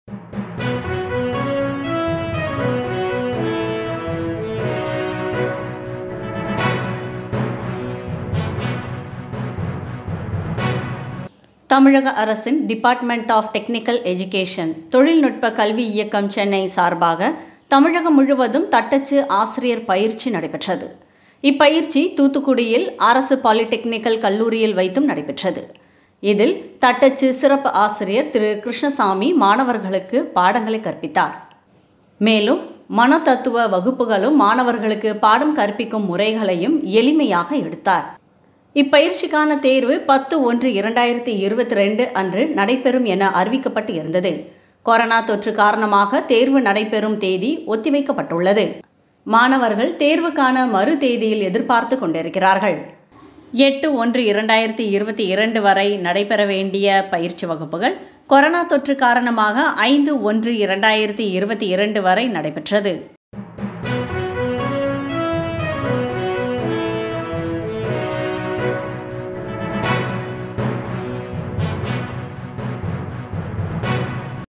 தமிழக அரசின் department of technical education தொழில்நுட்ப கல்வி இயக்கம் சென்னை சார்பாக தமிழகம் முழுவதும் தட்டச்சு ஆசிரியர் பயிற்சி நடைபெற்றது இப்பயிற்சி தூத்துக்குடியில் அரசு பாலிடெக்னிக்கல் கல்லூரியில் வைத்தும் நடைபெற்றது இதில் தட்டச்சு சிறப்பு ஆசிரியர் திரு கிருஷ்ணசாமி மாணவர்களுக்கு பாடங்களை கற்பித்தார் மேலும் மனத்தத்துவ வகுப்புகளும் மாணவர்களுக்கு பாடம் கற்பிக்கும் முறைகளையும் எளிமையாக எடுத்தார் இப்பயிற்சிக்கான தேர்வு பத்து ஒன்று இரண்டாயிரத்தி இருபத்தி ரெண்டு அன்று நடைபெறும் என அறிவிக்கப்பட்டு இருந்தது கொரோனா தொற்று காரணமாக தேர்வு நடைபெறும் தேதி ஒத்திவைக்கப்பட்டுள்ளது மாணவர்கள் தேர்வுக்கான மறு தேதியில் எதிர்பார்த்து கொண்டிருக்கிறார்கள் எட்டு ஒன்று இரண்டாயிரத்தி இருபத்தி இரண்டு வரை நடைபெற வேண்டிய பயிற்சி வகுப்புகள் கொரோனா தொற்று காரணமாக ஐந்து ஒன்று இரண்டாயிரத்தி இருபத்தி இரண்டு வரை நடைபெற்றது